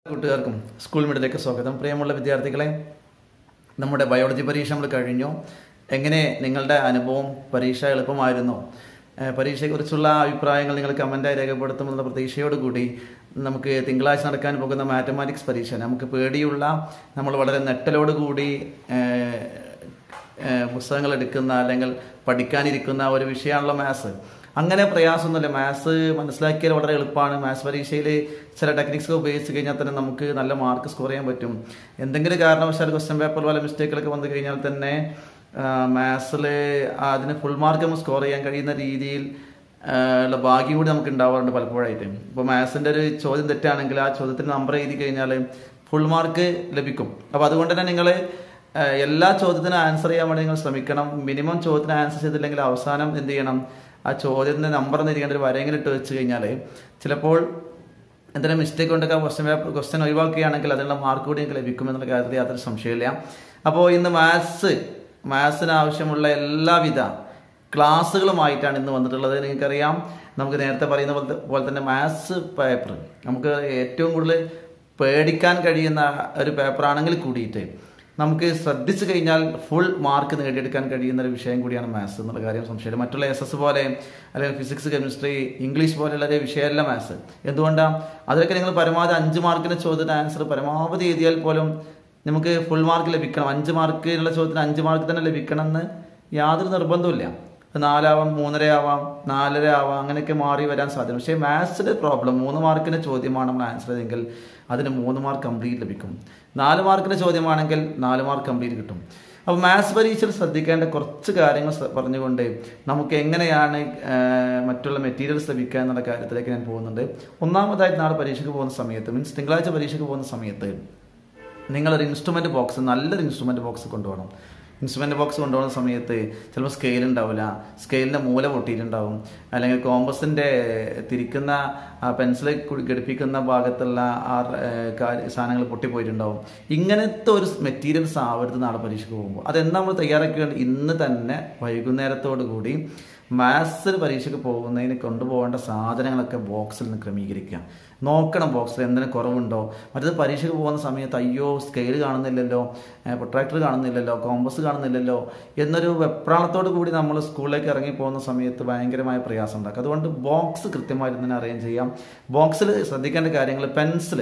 കൂട്ടുകാർക്കും സ്കൂൾ മീഡിയയിലേക്ക് സ്വാഗതം പ്രിയമുള്ള വിദ്യാർത്ഥികളെ നമ്മുടെ ബയോളജി പരീക്ഷ നമ്മൾ കഴിഞ്ഞു എങ്ങനെ നിങ്ങളുടെ അനുഭവം പരീക്ഷ എളുപ്പമായിരുന്നു ഏഹ് പരീക്ഷയെക്കുറിച്ചുള്ള അഭിപ്രായങ്ങൾ നിങ്ങൾ കമൻറ്റായി രേഖപ്പെടുത്തുമെന്ന പ്രതീക്ഷയോടുകൂടി നമുക്ക് തിങ്കളാഴ്ച നടക്കാൻ പോകുന്ന മാത്തമാറ്റിക്സ് പരീക്ഷ നമുക്ക് പേടിയുള്ള നമ്മൾ വളരെ നെട്ടലോടുകൂടി ഏഹ്, ഏഹ്, പുസ്തകങ്ങൾ എടുക്കുന്ന അല്ലെങ്കിൽ പഠിക്കാനിരിക്കുന്ന ഒരു വിഷയമാണല്ലോ മാത്സ് അങ്ങനെ പ്രയാസമൊന്നുമില്ല മാത്സ് മനസ്സിലാക്കിയാൽ വളരെ എളുപ്പമാണ് മാത്സ് പരീക്ഷയിൽ ചില ടെക്നിക്സ് ഉപയോഗിച്ച് കഴിഞ്ഞാൽ തന്നെ നമുക്ക് നല്ല മാർക്ക് സ്കോർ ചെയ്യാൻ പറ്റും എന്തെങ്കിലും കാരണവശാൽ ക്വസ്റ്റ്യൻ പേപ്പർ പോലെ മിസ്റ്റേക്കുകളൊക്കെ വന്നു കഴിഞ്ഞാൽ തന്നെ മാത്സിൽ അതിന് ഫുൾ മാർക്ക് നമുക്ക് സ്കോർ ചെയ്യാൻ കഴിയുന്ന രീതിയിൽ ആ, ഉള്ള ഭാഗ്യം കൂടി നമുക്ക് ഉണ്ടാവാറുണ്ട് പലപ്പോഴായിട്ട് ഇപ്പോൾ മാത്സിൻ്റെ ഒരു ചോദ്യം തെറ്റാണെങ്കിൽ ആ ചോദ്യത്തിന് നമ്പർ എഴുതി കഴിഞ്ഞാൽ ഫുൾ മാർക്ക് ലഭിക്കും അപ്പോൾ അതുകൊണ്ട് തന്നെ നിങ്ങൾ എല്ലാ ചോദ്യത്തിനും ആൻസർ ചെയ്യാൻ വേണ്ടി നിങ്ങൾ ശ്രമിക്കണം മിനിമം ചോദ്യത്തിന് ആൻസർ ചെയ്തില്ലെങ്കിൽ അവസാനം എന്ത് ചെയ്യണം ആ ചോദ്യത്തിന്റെ നമ്പർ എന്നിരിക്കേണ്ട ഒരു വരയെങ്കിലും ഇട്ട് വെച്ച് കഴിഞ്ഞാൽ ചിലപ്പോൾ എന്തെങ്കിലും മിസ്റ്റേക്ക് കൊണ്ടൊക്കെ ക്വസ്റ്റ്യൻ പേപ്പർ ക്വസ്റ്റ്യൻ ഒഴിവാക്കുകയാണെങ്കിൽ അതിനുള്ള മാർക്ക് കൂടി നിങ്ങൾക്ക് ലഭിക്കുമെന്നുള്ള കാര്യത്തിൽ യാതൊരു സംശയമില്ല അപ്പോൾ ഇന്ന് മാത്സ് മാത്സിന് ആവശ്യമുള്ള എല്ലാവിധ ക്ലാസ്സുകളുമായിട്ടാണ് ഇന്ന് വന്നിട്ടുള്ളത് നിങ്ങൾക്കറിയാം നമുക്ക് നേരത്തെ പറയുന്ന പോലെ പോലെ തന്നെ മാത്സ് പേപ്പർ നമുക്ക് ഏറ്റവും കൂടുതൽ പേടിക്കാൻ കഴിയുന്ന ഒരു പേപ്പറാണെങ്കിൽ കൂടിയിട്ട് നമുക്ക് ശ്രദ്ധിച്ചു കഴിഞ്ഞാൽ ഫുൾ മാർക്ക് നേടിയെടുക്കാൻ കഴിയുന്ന ഒരു വിഷയം കൂടിയാണ് മാത്സ് എന്നുള്ള കാര്യം സംശയമില്ല മറ്റുള്ള എസ് എസ് പോലെ അല്ലെങ്കിൽ ഫിസിക്സ് കെമിസ്ട്രി ഇംഗ്ലീഷ് പോലെയുള്ള ഒരു വിഷയമല്ല മാത്സ് എന്തുകൊണ്ടാണ് അതിലൊക്കെ നിങ്ങൾ പരമാവധി അഞ്ച് മാർക്കിന് ചോദ്യത്തിന് ആൻസർ പരമാവധി എഴുതിയാൽ പോലും നമുക്ക് ഫുൾ മാർക്ക് ലഭിക്കണം അഞ്ച് മാർക്കിനുള്ള ചോദ്യത്തിന് അഞ്ച് മാർക്ക് തന്നെ ലഭിക്കണം എന്ന് യാതൊരു നിർബന്ധമില്ല അത് നാലാവാം മൂന്നര ആവാം നാലര ആവാം അങ്ങനെയൊക്കെ മാറി വരാൻ സാധ്യത പക്ഷേ മാത്സിലെ പ്രോബ്ലം മൂന്ന് മാർക്കിന്റെ ചോദ്യമാണ് നമ്മൾ ആൻസർ ചെയ്തെങ്കിൽ അതിന് മൂന്ന് മാർക്ക് കംപ്ലീറ്റ് ലഭിക്കും നാല് മാർക്കിന്റെ ചോദ്യമാണെങ്കിൽ നാല് മാർക്ക് കംപ്ലീറ്റ് കിട്ടും അപ്പോൾ മാത്സ് പരീക്ഷയിൽ ശ്രദ്ധിക്കേണ്ട കുറച്ച് കാര്യങ്ങൾ ശ്ര- പറഞ്ഞുകൊണ്ട് നമുക്ക് എങ്ങനെയാണ് ആ, മറ്റുള്ള മെറ്റീരിയൽസ് ലഭിക്കുക എന്നുള്ള കാര്യത്തിലേക്ക് ഞാൻ പോകുന്നുണ്ട് ഒന്നാമതായിട്ട് നാളെ പരീക്ഷയ്ക്ക് പോകുന്ന സമയത്ത് മീൻസ് തിങ്കളാഴ്ച പരീക്ഷയ്ക്ക് പോകുന്ന സമയത്ത് നിങ്ങളൊരു ഇൻസ്ട്രുമെന്റ് ബോക്സ് നല്ലൊരു ഇൻസ്ട്രുമെന്റ് ബോക്സ് കൊണ്ടുപോകണം ഇൻസ്ട്രുമെന്റ് ബോക്സ് കൊണ്ടുപോകുന്ന സമയത്ത് ചിലപ്പോൾ സ്കെയിൽ ഉണ്ടാവില്ല സ്കെയിലിന്റെ മൂല പൊട്ടിയിട്ടുണ്ടാവും അല്ലെങ്കിൽ കോമ്പസിന്റെ തിരിക്കുന്ന പെൻസിൽ ഘടിപ്പിക്കുന്ന ഭാഗത്തുള്ള ആ ഏഹ്, കാര്യ- സാധനങ്ങൾ പൊട്ടിപ്പോയിട്ടുണ്ടാവും ഇങ്ങനത്തെ ഒരു മെറ്റീരിയൽസ് ആവരുത് നാളെ പരീക്ഷയ്ക്ക് പോകുമ്പോൾ അതെന്താ നമ്മൾ തയ്യാറാക്കിയത് ഇന്ന് തന്നെ വൈകുന്നേരത്തോടു കൂടി മാത്സിൽ പരീക്ഷയ്ക്ക് പോകുന്നതിന് കൊണ്ടുപോകേണ്ട സാധനങ്ങളൊക്കെ ബോക്സിൽ നിന്ന് ക്രമീകരിക്കുക നോക്കണം ബോക്സിൽ എന്തെങ്കിലും കുറവുണ്ടോ മറ്റത് പരീക്ഷയ്ക്ക് പോകുന്ന സമയത്ത് അയ്യോ സ്കെയിൽ കാണുന്നില്ലല്ലോ പ്രൊട്രാക്ടർ കാണുന്നില്ലല്ലോ കോമ്പസ് കാണുന്നില്ലല്ലോ എന്നൊരു വെപ്രാളത്തോടു കൂടി നമ്മൾ സ്കൂളിലേക്ക് ഇറങ്ങി പോകുന്ന സമയത്ത് ഭയങ്കരമായ പ്രയാസം ഉണ്ടാക്കും അതുകൊണ്ട് ബോക്സ് കൃത്യമായിട്ട് തന്നെ അറേഞ്ച് ചെയ്യാം ബോക്സിൽ ശ്രദ്ധിക്കേണ്ട കാര്യങ്ങൾ പെൻസിൽ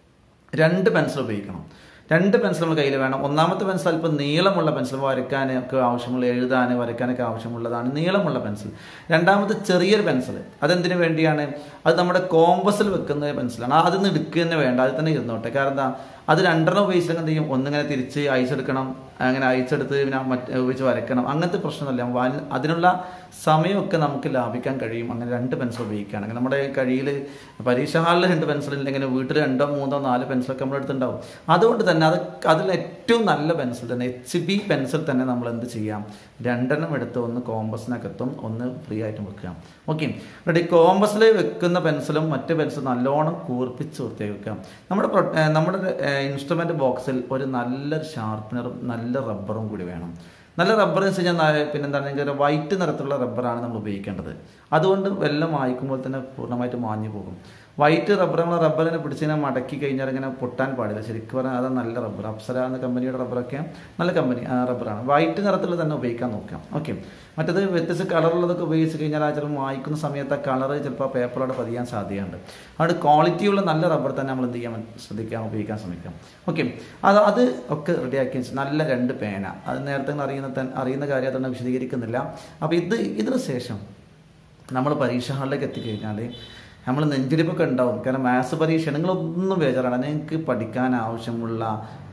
രണ്ട് പെൻസിൽ ഉപയോഗിക്കണം രണ്ട് പെൻസിൽ നമ്മൾ കയ്യിൽ വേണം ഒന്നാമത്തെ പെൻസിൽ അല്പം നീളമുള്ള പെൻസിൽ വരയ്ക്കാൻ ഒക്കെ ആവശ്യമുള്ള എഴുതാൻ വരയ്ക്കാനൊക്കെ ആവശ്യമുള്ളതാണ് നീളമുള്ള പെൻസിൽ രണ്ടാമത്തെ ചെറിയൊരു പെൻസിൽ അതെന്തിനു വേണ്ടിയാണ് അത് നമ്മുടെ കോമ്പസിൽ വെക്കുന്ന പെൻസിലാണ് അത് നിന്ന് എടുക്കുക തന്നെ വേണ്ട അത് തന്നെ ഇരുന്നോട്ടെ കാരണം എന്താ അത് രണ്ടെണ്ണം ഉപയോഗിച്ചിട്ട് എന്ത് ചെയ്യും ഒന്നിങ്ങനെ തിരിച്ച് അയച്ചെടുക്കണം അങ്ങനെ അയച്ചെടുത്ത് പിന്നെ മറ്റ് ഉപയോഗിച്ച് വരയ്ക്കണം അങ്ങനത്തെ പ്രശ്നമല്ല വ- അതിനുള്ള സമയമൊക്കെ നമുക്ക് ലാഭിക്കാൻ കഴിയും അങ്ങനെ രണ്ട് പെൻസിൽ ഉപയോഗിക്കുകയാണെങ്കിൽ നമ്മുടെ കയ്യിൽ പരീക്ഷ ഹാളിൽ രണ്ട് പെൻസിൽ ഇല്ലെങ്കിൽ വീട്ടിൽ രണ്ടോ മൂന്നോ നാല് പെൻസിലൊക്കെ നമ്മൾ എടുത്തുണ്ടാവും അതുകൊണ്ട് തന്നെ അത് അതിൽ ഏറ്റവും നല്ല പെൻസിൽ തന്നെ എച്ച് ബി പെൻസിൽ തന്നെ നമ്മൾ എന്ത് ചെയ്യാം രണ്ടെണ്ണം എടുത്ത് ഒന്ന് കോമ്പസിനകത്തും ഒന്ന് ഫ്രീ ആയിട്ടും വെക്കാം ഓക്കെ റെഡി കോമ്പസിൽ വെക്കുന്ന പെൻസിലും മറ്റ് പെൻസിലും നല്ലോണം കൂർപ്പിച്ച് വൃത്തിയാക്കി വെക്കാം നമ്മുടെ പ്രൊ- ഏർ നമ്മുടെ ഇൻസ്ട്രുമെന്റ് ബോക്സിൽ ഒരു നല്ലൊരു ഷാർപ്പനറും നല്ല റബ്ബറും കൂടി വേണം നല്ല റബ്ബർ എന്ന് വെച്ച് കഴിഞ്ഞാൽ പിന്നെ എന്താണ് വൈറ്റ് നിറത്തിലുള്ള റബ്ബറാണ് നമ്മൾ ഉപയോഗിക്കേണ്ടത് അതുകൊണ്ട് വെള്ളം വായിക്കുമ്പോൾ തന്നെ പൂർണ്ണമായിട്ട് മാഞ്ഞു പോകും വൈറ്റ് റബ്ബർ നമ്മൾ റബ്ബറിനെ പിടിച്ചിങ്ങനെ മടക്കി കഴിഞ്ഞാൽ ഇങ്ങനെ പൊട്ടാൻ പാടില്ല ശരിക്കും പറഞ്ഞാൽ അത് നല്ല റബ്ബർ അപ്സര എന്ന കമ്പനിയുടെ റബ്ബറൊക്കെ നല്ല കമ്പനി റബ്ബറാണ് വൈറ്റ് നിറത്തിൽ തന്നെ ഉപയോഗിക്കാൻ നോക്കാം ഓക്കെ മറ്റത് വ്യത്യസ്ത കളറുള്ളതൊക്കെ ഉപയോഗിച്ച് കഴിഞ്ഞാൽ ആ ചിലപ്പോൾ വായിക്കുന്ന സമയത്ത് ആ കളർ ചിലപ്പോൾ പേപ്പറോടെ പതിയാൻ സാധ്യതയുണ്ട് അതുകൊണ്ട് ക്വാളിറ്റിയുള്ള നല്ല റബ്ബർ തന്നെ നമ്മൾ എന്ത് ചെയ്യാൻ ശ്രദ്ധിക്കാൻ ഉപയോഗിക്കാൻ ശ്രമിക്കാം ഓക്കെ അത് അത് ഒക്കെ റെഡിയാക്കി വെച്ച് നല്ല രണ്ട് പേന അത് നേരത്തെ നിങ്ങൾ അറിയുന്ന തൻ- അറിയുന്ന കാര്യം അതൊന്നും വിശദീകരിക്കുന്നില്ല അപ്പോൾ ഇത് ഇതിന് ശേഷം നമ്മൾ പരീക്ഷ ഹാളിലേക്ക് എത്തിക്കഴിഞ്ഞാൽ നമ്മൾ നെഞ്ചിരിപ്പൊക്കെ ഉണ്ടാവും കാരണം മാത്സ് പരീക്ഷ നിങ്ങളൊന്നും ബേജാറാണ് നിങ്ങൾക്ക് പഠിക്കാൻ ആവശ്യമുള്ള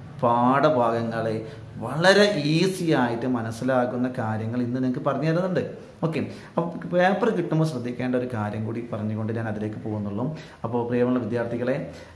പാഠഭാഗങ്ങളെ വളരെ ഈസി ആയിട്ട് മനസ്സിലാകുന്ന കാര്യങ്ങൾ ഇന്ന് നിങ്ങൾക്ക് പറഞ്ഞു തരുന്നുണ്ട് ഓക്കെ അപ്പോൾ പേപ്പർ കിട്ടുമ്പോൾ ശ്രദ്ധിക്കേണ്ട ഒരു കാര്യം കൂടി പറഞ്ഞുകൊണ്ട് ഞാൻ അതിലേക്ക് പോകുന്നുള്ളൂ അപ്പോൾ പ്രിയമുള്ള വിദ്യാർത്ഥികളെ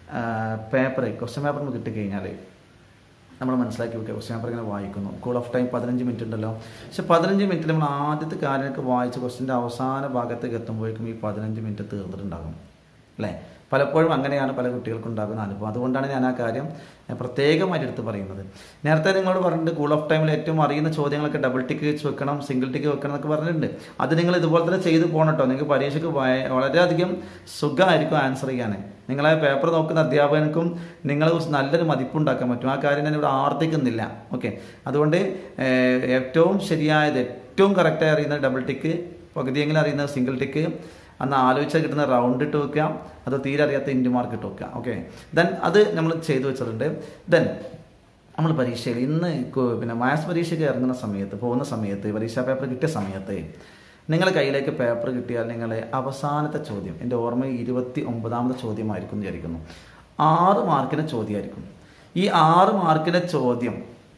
പേപ്പർ ക്വസ്റ്റ്യൻ പേപ്പർ നമുക്ക് കിട്ടിക്കഴിഞ്ഞാൽ നമ്മൾ മനസ്സിലാക്കി വെക്കുക ക്വസ്റ്റ്യൻ പേപ്പർ ഇങ്ങനെ വായിക്കുന്നു കൂൾ ഓഫ് ടൈം പതിനഞ്ച് മിനിറ്റ് ഉണ്ടല്ലോ പക്ഷെ പതിനഞ്ച് മിനിറ്റ് നമ്മൾ ആദ്യത്തെ കാര്യമൊക്കെ വായിച്ച് ക്വസ്റ്റിൻ്റെ അവസാന ഭാഗത്തേക്ക് എത്തുമ്പോഴേക്കും ഈ പതിനഞ്ച് മിനിറ്റ് തീർന്നിട്ടുണ്ടാകും അല്ലേ പലപ്പോഴും അങ്ങനെയാണ് പല കുട്ടികൾക്കും ഉണ്ടാകുന്ന അനുഭവം അതുകൊണ്ടാണ് ഞാൻ ആ കാര്യം eh, പ്രത്യേകമായിട്ട് എടുത്ത് പറയുന്നത് നേരത്തെ നിങ്ങളോട് പറഞ്ഞിട്ട് കൂൾ ഓഫ് ടൈമിൽ ഏറ്റവും അറിയുന്ന ചോദ്യങ്ങളൊക്കെ ഡബിൾ ടിക്ക് വെച്ച് വെക്കണം സിംഗിൾ ടിക്ക് വെക്കണം എന്നൊക്കെ പറഞ്ഞിട്ടുണ്ട് അത് നിങ്ങൾ ഇതുപോലെ തന്നെ ചെയ്ത് പോകണം കേട്ടോ നിങ്ങൾക്ക് പരീക്ഷയ്ക്ക് ഭയ- വളരെയധികം സുഖമായിരിക്കും ആൻസർ ചെയ്യാൻ നിങ്ങളെ പേപ്പർ നോക്കുന്ന അധ്യാപകനക്കും നിങ്ങളെ കുറിച്ച് നല്ലൊരു മതിപ്പുണ്ടാക്കാൻ പറ്റും ആ കാര്യം ഞാൻ ഇവിടെ ആവർത്തിക്കുന്നില്ല ഓക്കെ അതുകൊണ്ട് eh, ഏറ്റവും ശരിയായത് ഏറ്റവും കറക്റ്റായി അറിയുന്നത് ഡബിൾ ടിക്ക് പകുതിയെങ്കിലും അറിയുന്നത് സിംഗിൾ ടിക്ക് അന്ന് ആലോചിച്ചാൽ കിട്ടുന്ന റൗണ്ട് ഇട്ട് വെക്കുക അത് തീരെ അറിയാത്ത ഇൻഡു മാർക്ക് ഇട്ട് വെക്കുക ഓക്കെ ദെൻ അത് നമ്മൾ ചെയ്തു വെച്ചിട്ടുണ്ട് ദെൻ നമ്മൾ പരീക്ഷയിൽ ഇന്ന് കു- പിന്നെ മാത്സ് പരീക്ഷയ്ക്ക് ഇറങ്ങുന്ന സമയത്ത് പോകുന്ന സമയത്ത് പരീക്ഷാ പേപ്പർ കിട്ടിയ സമയത്ത് നിങ്ങളുടെ കയ്യിലേക്ക് പേപ്പർ കിട്ടിയാൽ നിങ്ങൾ അവസാനത്തെ ചോദ്യം എൻ്റെ ഓർമ്മ ഇരുപത്തി ഒമ്പതാമത്തെ ചോദ്യമായിരിക്കും എന്ന് വിചാരിക്കുന്നു ആറ് മാർക്കിൻ്റെ ചോദ്യമായിരിക്കും ഈ ആറ് മാർക്കിൻ്റെ ചോദ്യം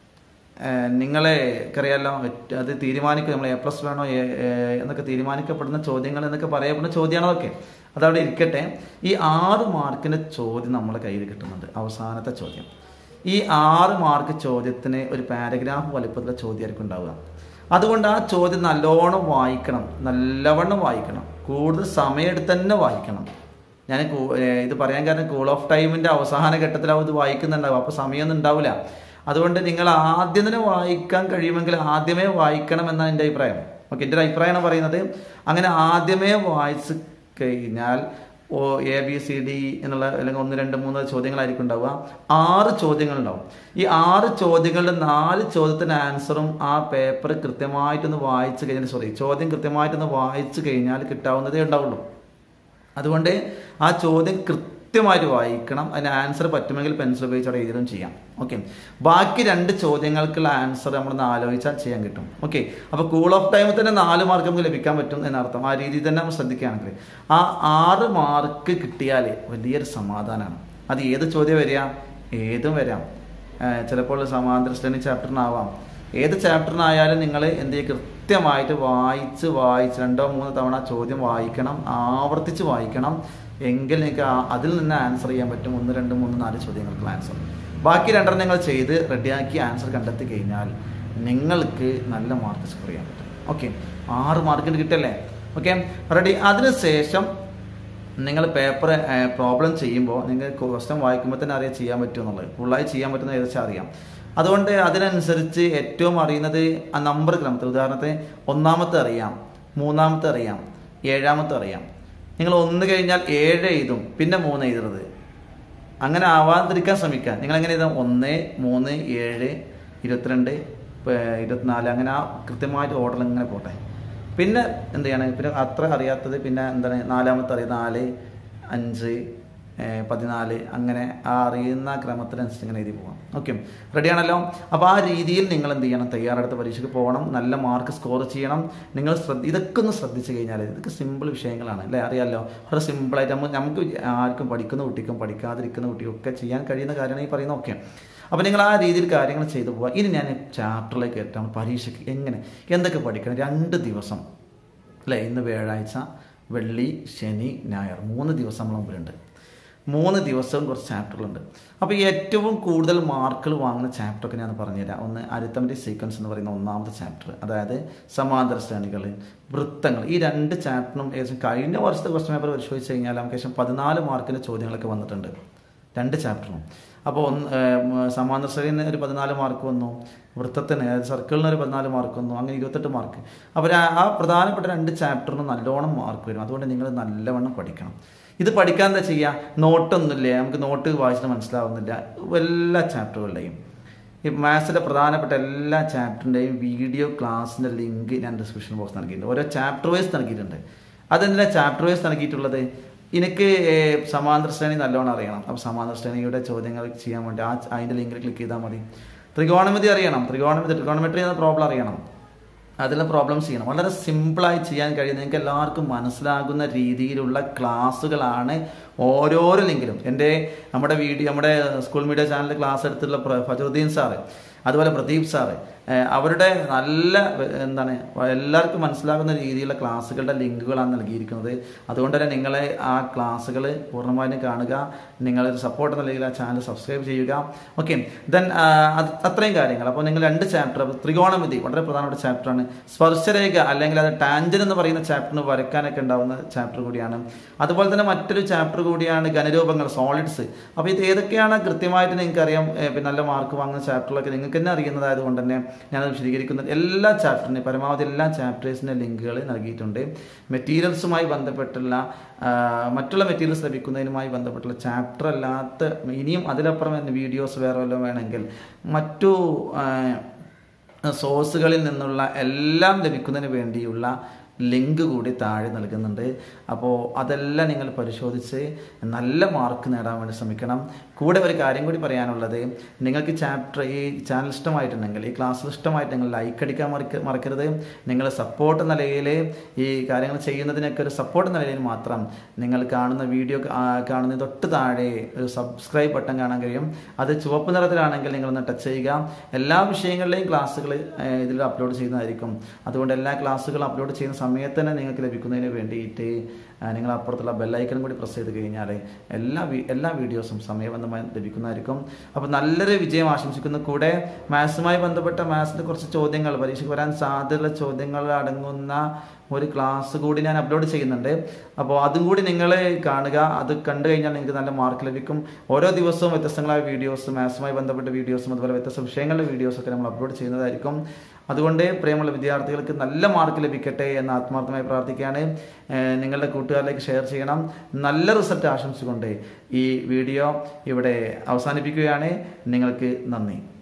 ഏഹ് നിങ്ങളെ അറിയാലോ അത് തീരുമാനിക്കും നമ്മൾ എ പ്ലസ് വേണോ എ എ എന്നൊക്കെ തീരുമാനിക്കപ്പെടുന്ന ചോദ്യങ്ങൾ എന്നൊക്കെ പറയപ്പെടുന്ന ചോദ്യമാണ് അതൊക്കെ അതവിടെ ഇരിക്കട്ടെ ഈ ആറ് മാർക്കിന്റെ ചോദ്യം നമ്മളെ കയ്യിൽ കിട്ടുന്നുണ്ട് അവസാനത്തെ ചോദ്യം ഈ ആറ് മാർക്ക് ചോദ്യത്തിന് ഒരു പാരഗ്രാഫ് വലിപ്പത്തിലുള്ള ചോദ്യമായിരിക്കും ഉണ്ടാവുക അതുകൊണ്ട് ആ ചോദ്യം നല്ലോണം വായിക്കണം നല്ലവണ്ണം വായിക്കണം കൂടുതൽ സമയമെടുത്ത് തന്നെ വായിക്കണം ഞാൻ കൂ- ഏർ ഇത് പറയാൻ കാരണം കൂൾ ഓഫ് ടൈമിന്റെ അവസാന ഘട്ടത്തിലാവും ഇത് വായിക്കുന്നുണ്ടാവും അപ്പോൾ സമയമൊന്നും ഉണ്ടാവില്ല അതുകൊണ്ട് നിങ്ങൾ ആദ്യം തന്നെ വായിക്കാൻ കഴിയുമെങ്കിൽ ആദ്യമേ വായിക്കണം എന്നാണ് എൻ്റെ അഭിപ്രായം ഓക്കെ എൻ്റെ ഒരു അഭിപ്രായമാണ് പറയുന്നത് അങ്ങനെ ആദ്യമേ വായിച്ച് കഴിഞ്ഞാൽ ഓ എ ബി സി ഡി എന്നുള്ള അല്ലെങ്കിൽ ഒന്ന് രണ്ട് മൂന്ന് ചോദ്യങ്ങളായിരിക്കും ഉണ്ടാവുക ആറ് ചോദ്യങ്ങൾ ഉണ്ടാവും ഈ ആറ് ചോദ്യങ്ങളുടെ നാല് ചോദ്യത്തിന് ആൻസറും ആ പേപ്പർ കൃത്യമായിട്ടൊന്ന് വായിച്ചു കഴിഞ്ഞാൽ സോറി ചോദ്യം കൃത്യമായിട്ടൊന്ന് വായിച്ചു കഴിഞ്ഞാൽ കിട്ടാവുന്നതേ ഉണ്ടാവുള്ളൂ അതുകൊണ്ട് ആ ചോദ്യം കൃത്യമായിട്ട് വായിക്കണം അതിന് ആൻസർ പറ്റുമെങ്കിൽ പെൻസിൽ ഉപയോഗിച്ച് അവിടെ എഴുതുകയും ചെയ്യാം ഓക്കെ ബാക്കി രണ്ട് ചോദ്യങ്ങൾക്കുള്ള ആൻസർ നമ്മളൊന്ന് ആലോചിച്ചാൽ ചെയ്യാൻ കിട്ടും ഓക്കെ അപ്പോൾ കൂൾ ഓഫ് ടൈമിൽ തന്നെ നാല് മാർക്ക് നമുക്ക് ലഭിക്കാൻ പറ്റും എന്നർത്ഥം ആ രീതിയിൽ തന്നെ നമ്മൾ ശ്രദ്ധിക്കുകയാണെങ്കിൽ ആ ആറ് മാർക്ക് കിട്ടിയാൽ വലിയൊരു സമാധാനമാണ് അത് ഏത് ചോദ്യം വരിക ഏതും വരാം ഏഹ് ചിലപ്പോൾ സമാന്തര ശ്രേണി ചാപ്റ്ററിനാവാം ഏത് ചാപ്റ്ററിനായാലും നിങ്ങൾ എന്ത് ചെയ്യുക കൃത്യമായിട്ട് വായിച്ച് വായിച്ച് രണ്ടോ മൂന്നോ തവണ ചോദ്യം വായിക്കണം ആവർത്തിച്ച് വായിക്കണം എങ്കിൽ നിങ്ങൾക്ക് ആ- അതിൽ നിന്ന് ആൻസർ ചെയ്യാൻ പറ്റും ഒന്ന് രണ്ട് മൂന്ന് നാല് ചോദ്യങ്ങൾക്കുള്ള ആൻസർ ബാക്കി രണ്ടെണ്ണം നിങ്ങൾ ചെയ്ത് റെഡിയാക്കി ആൻസർ കണ്ടെത്തി കഴിഞ്ഞാൽ നിങ്ങൾക്ക് നല്ല മാർക്ക് സ്കോർ ചെയ്യാൻ പറ്റും ഓക്കെ ആറ് മാർക്കിന് കിട്ടല്ലേ ഓക്കെ റെഡി അതിനുശേഷം നിങ്ങൾ പേപ്പർ പ്രോബ്ലം ചെയ്യുമ്പോൾ നിങ്ങൾക്ക് ക്വസ്റ്റ്യൻ വായിക്കുമ്പോൾ തന്നെ അറിയാം ചെയ്യാൻ പറ്റുമെന്നുള്ളത് ഫുള്ളായി ചെയ്യാൻ പറ്റുന്ന ഏകദേശം അറിയാം അതുകൊണ്ട് അതിനനുസരിച്ച് ഏറ്റവും അറിയുന്നത് ആ നമ്പർ ക്രമത്തിൽ ഉദാഹരണത്തിന് ഒന്നാമത്തെ അറിയാം മൂന്നാമത്തെ അറിയാം ഏഴാമത്തെ അറിയാം നിങ്ങൾ ഒന്ന് കഴിഞ്ഞാൽ ഏഴ് എഴുതും പിന്നെ മൂന്ന് എഴുതുന്നത് അങ്ങനെ ആവാതിരിക്കാൻ ശ്രമിക്കുക നിങ്ങൾ എങ്ങനെ എഴുതാം ഒന്ന് മൂന്ന് ഏഴ് ഇരുപത്തിരണ്ട് പ- ഇരുപത്തിനാല് അങ്ങനെ ആ കൃത്യമായിട്ട് ഓർഡറിൽ ഇങ്ങനെ പോട്ടെ പിന്നെ എന്ത് ചെയ്യണം പിന്നെ അത്ര അറിയാത്തത് പിന്നെ എന്താണ് നാലാമത്തെ അറിയാം നാല് അഞ്ച് ഏഹ് പതിനാല് അങ്ങനെ ആ അറിയുന്ന ക്രമത്തിനനുസരിച്ച് ഇങ്ങനെ എഴുതി പോകാം ഓക്കെ റെഡിയാണല്ലോ അപ്പോൾ ആ രീതിയിൽ നിങ്ങൾ എന്ത് ചെയ്യണം തയ്യാറെടുത്ത പരീക്ഷയ്ക്ക് പോകണം നല്ല മാർക്ക് സ്കോർ ചെയ്യണം നിങ്ങൾ ശ്രദ്ധ ഇതൊക്കെ ഒന്ന് ശ്രദ്ധിച്ചു കഴിഞ്ഞാൽ ഇതൊക്കെ സിമ്പിൾ വിഷയങ്ങളാണ് അല്ലേ അറിയാമല്ലോ വളരെ സിമ്പിളായിട്ട് നമുക്ക് നമുക്ക് ആർക്കും പഠിക്കുന്ന കുട്ടിക്കും പഠിക്കാതിരിക്കുന്ന കുട്ടിക്കും ഒക്കെ ചെയ്യാൻ കഴിയുന്ന കാര്യമാണ് ഈ പറയുന്ന ഒക്കെ അപ്പോൾ നിങ്ങൾ ആ രീതിയിൽ കാര്യങ്ങൾ ചെയ്തു പോവുക ഇനി ഞാൻ ചാപ്റ്ററിലേക്ക് എത്താം പരീക്ഷയ്ക്ക് എങ്ങനെ എന്തൊക്കെ പഠിക്കണം രണ്ട് ദിവസം അല്ലേ ഇന്ന് വ്യാഴാഴ്ച വെള്ളി ശനി ഞായർ മൂന്ന് ദിവസം നമ്മൾ മുമ്പിലുണ്ട് മൂന്ന് ദിവസവും കുറച്ച് ചാപ്റ്ററുകളുണ്ട് അപ്പോൾ ഏറ്റവും കൂടുതൽ മാർക്കുകൾ വാങ്ങുന്ന ചാപ്റ്ററൊക്കെ ഞാൻ പറഞ്ഞുതരാം ഒന്ന് അരിത്തമിൻ്റെ സീക്വൻസ് എന്ന് പറയുന്ന ഒന്നാമത്തെ ചാപ്റ്റർ അതായത് സമാന്തര ശ്രേണികൾ വൃത്തങ്ങൾ ഈ രണ്ട് ചാപ്റ്ററും ഏകദേശം കഴിഞ്ഞ വർഷത്തെ ക്വസ്റ്റ്യൻ പേപ്പർ പരിശോധിച്ച് കഴിഞ്ഞാൽ നമുക്ക് ഏകദേശം പതിനാല് മാർക്കിൻ്റെ ചോദ്യങ്ങളൊക്കെ വന്നിട്ടുണ്ട് രണ്ട് ചാപ്റ്ററും അപ്പോൾ ഒന്ന് ഏഹ്, സമാന്തര ശ്രേണിന് ഒരു പതിനാല് മാർക്ക് വന്നു വൃത്തത്തിന് അതായത് സർക്കിളിന് ഒരു പതിനാല് മാർക്ക് വന്നു അങ്ങനെ ഇരുപത്തെട്ട് മാർക്ക് അപ്പോൾ ആ- ആ പ്രധാനപ്പെട്ട രണ്ട് ചാപ്റ്ററിന് നല്ലോണം മാർക്ക് വരും അതുകൊണ്ട് നിങ്ങൾ നല്ലവണ്ണം പഠിക്കണം ഇത് പഠിക്കാൻ എന്താ ചെയ്യുക നോട്ടൊന്നുമില്ല നമുക്ക് നോട്ട് വായിച്ചിട്ട് മനസ്സിലാവുന്നില്ല എല്ലാ ചാപ്റ്ററുകളുടെയും ഈ മാത്സിലെ പ്രധാനപ്പെട്ട എല്ലാ ചാപ്റ്ററിൻ്റെയും വീഡിയോ ക്ലാസ്സിൻ്റെ ലിങ്ക് ഞാൻ ഡിസ്ക്രിപ്ഷൻ ബോക്സ് നൽകിയിട്ടുണ്ട് ഓരോ ചാപ്റ്റർ വൈസ് നൽകിയിട്ടുണ്ട് അതെന്തിനാ ചാപ്റ്റർ വൈസ് നൽകിയിട്ടുള്ളത് എനിക്ക് ഏഹ്, സമാന്തര ശ്രേണി നല്ലോണം അറിയണം അപ്പോൾ സമാന്തര ശ്രേണിയുടെ ചോദ്യങ്ങൾ ചെയ്യാൻ വേണ്ടി ആ അതിൻ്റെ ലിങ്കിൽ ക്ലിക്ക് ചെയ്താൽ മതി ത്രികോണമിതി അറിയണം ത്രികോണമിതി ട്രിഗോണമെട്രി എന്ന പ്രോബ്ലം അറിയണം അതിലെ പ്രോബ്ലംസ് ചെയ്യണം വളരെ സിമ്പിളായി ചെയ്യാൻ കഴിയുന്ന നിങ്ങൾക്ക് എല്ലാവർക്കും മനസ്സിലാകുന്ന രീതിയിലുള്ള ക്ലാസ്സുകളാണ് ഓരോരോ ലിങ്കിലും എൻ്റെ നമ്മുടെ വീഡിയോ നമ്മുടെ സ്കൂൾ മീഡിയ ചാനലിൽ ക്ലാസ് എടുത്തുള്ള പ്ര- ഫജറുദ്ദീൻ സാറ് അതുപോലെ പ്രദീപ് സാറ് ഏഹ് അവരുടെ നല്ല വ- എന്താണ് എല്ലാവർക്കും മനസ്സിലാകുന്ന രീതിയിലുള്ള ക്ലാസ്സുകളുടെ ലിങ്കുകളാണ് നൽകിയിരിക്കുന്നത് അതുകൊണ്ട് തന്നെ നിങ്ങളെ ആ ക്ലാസ്സുകൾ പൂർണ്ണമായും കാണുക നിങ്ങളൊരു സപ്പോർട്ട് എന്ന നിലയിൽ ആ ചാനൽ സബ്സ്ക്രൈബ് ചെയ്യുക ഓക്കെ ദെൻ അത്രയും കാര്യങ്ങൾ അപ്പോൾ നിങ്ങൾ രണ്ട് ചാപ്റ്റർ ത്രികോണമിതി വളരെ പ്രധാനപ്പെട്ട ചാപ്റ്ററാണ് സ്പർശരേഖ അല്ലെങ്കിൽ അത് ടാൻജൻ എന്ന് പറയുന്ന ചാപ്റ്ററിന് വരയ്ക്കാനൊക്കെ ഉണ്ടാവുന്ന ചാപ്റ്റർ കൂടിയാണ് അതുപോലെ തന്നെ മറ്റൊരു ചാപ്റ്റർ കൂടിയാണ് ഘനരൂപങ്ങൾ സോളിഡ്സ് അപ്പോൾ ഇത് ഏതൊക്കെയാണ് കൃത്യമായിട്ട് നിങ്ങൾക്ക് അറിയാം ഏഹ് പിന്നെ നല്ല മാർക്ക് വാങ്ങുന്ന ചാപ്റ്ററിലൊക്കെ നിങ്ങൾക്ക് തന്നെ അറിയുന്നതായത് കൊണ്ട് തന്നെ ഞാനത് വിശദീകരിക്കുന്ന എല്ലാ ചാപ്റ്ററിനും പരമാവധി എല്ലാ ചാപ്റ്റേഴ്സിൻ്റെ ലിങ്കുകൾ നൽകിയിട്ടുണ്ട് മെറ്റീരിയൽസുമായി ബന്ധപ്പെട്ടുള്ള ആ, മറ്റുള്ള മെറ്റീരിയൽസ് ലഭിക്കുന്നതിനുമായി ബന്ധപ്പെട്ടുള്ള ചാപ്റ്റർ അല്ലാത്ത ഇനിയും അതിലപ്പുറം വീഡിയോസ് വേറെ വല്ലതും വേണമെങ്കിൽ മറ്റു ആ, സോഴ്സുകളിൽ നിന്നുള്ള എല്ലാം ലഭിക്കുന്നതിന് വേണ്ടിയുള്ള ലിങ്ക് കൂടി താഴെ നൽകുന്നുണ്ട് അപ്പോൾ അതെല്ലാം നിങ്ങൾ പരിശോധിച്ച് നല്ല മാർക്ക് നേടാൻ വേണ്ടി ശ്രമിക്കണം കൂടെ ഒരു കാര്യം കൂടി പറയാനുള്ളത് നിങ്ങൾക്ക് ചാപ്റ്റർ ഈ ചാനൽ ഇഷ്ടമായിട്ടുണ്ടെങ്കിൽ ഈ ക്ലാസ്സിൽ ഇഷ്ടമായിട്ട് നിങ്ങൾ ലൈക്ക് അടിക്കാൻ മറക്ക മറക്കരുത് നിങ്ങൾ സപ്പോർട്ട് എന്ന നിലയിൽ ഈ കാര്യങ്ങൾ ചെയ്യുന്നതിനൊക്കെ ഒരു സപ്പോർട്ട് എന്ന നിലയിൽ മാത്രം നിങ്ങൾ കാണുന്ന വീഡിയോ കാണുന്ന തൊട്ട് താഴെ ഒരു സബ്സ്ക്രൈബ് ബട്ടൺ കാണാൻ കഴിയും അത് ചുവപ്പ് നിറത്തിലാണെങ്കിൽ നിങ്ങളൊന്ന് ടച്ച് ചെയ്യുക എല്ലാ വിഷയങ്ങളിലെയും ക്ലാസ്സുകൾ ഇതിൽ അപ്ലോഡ് ചെയ്യുന്നതായിരിക്കും അതുകൊണ്ട് എല്ലാ ക്ലാസ്സുകളും അപ്ലോഡ് ചെയ്യുന്ന സമയത്ത് തന്നെ നിങ്ങൾക്ക് ലഭിക്കുന്നതിന് വേണ്ടിയിട്ട് ആ, നിങ്ങൾ അപ്പുറത്തുള്ള ബെല്ലൈക്കനും കൂടി പ്രസ് ചെയ്ത് കഴിഞ്ഞാൽ എല്ലാ വി- എല്ലാ വീഡിയോസും സമയബന്ധമായി ലഭിക്കുന്നതായിരിക്കും അപ്പോൾ നല്ലൊരു വിജയം ആശംസിക്കുന്നു കൂടെ മാത്സുമായി ബന്ധപ്പെട്ട മാത്സിൻ്റെ കുറച്ച് ചോദ്യങ്ങൾ പരീക്ഷയ്ക്ക് വരാൻ സാധ്യതയുള്ള ചോദ്യങ്ങൾ അടങ്ങുന്ന ഒരു ക്ലാസ് കൂടി ഞാൻ അപ്ലോഡ് ചെയ്യുന്നുണ്ട് അപ്പോൾ അതും കൂടി നിങ്ങൾ കാണുക അത് കണ്ടു കഴിഞ്ഞാൽ നിങ്ങൾക്ക് നല്ല മാർക്ക് ലഭിക്കും ഓരോ ദിവസവും വ്യത്യസ്തങ്ങളായ വീഡിയോസ് മാത്സുമായി ബന്ധപ്പെട്ട വീഡിയോസും അതുപോലെ വ്യത്യസ്ത വിഷയങ്ങളുടെ വീഡിയോസൊക്കെ നമ്മൾ അപ്ലോഡ് ചെയ്യുന്നതായിരിക്കും അതുകൊണ്ട് പ്രിയമുള്ള വിദ്യാർത്ഥികൾക്ക് നല്ല മാർക്ക് ലഭിക്കട്ടെ എന്ന് ആത്മാർത്ഥമായി പ്രാർത്ഥിക്കുകയാണ് ഏഹ് നിങ്ങളുടെ കൂട്ടുകാരിലേക്ക് ഷെയർ ചെയ്യണം നല്ല റിസൾട്ട് ആശംസിച്ചുകൊണ്ട് ഈ വീഡിയോ ഇവിടെ അവസാനിപ്പിക്കുകയാണ് നിങ്ങൾക്ക് നന്ദി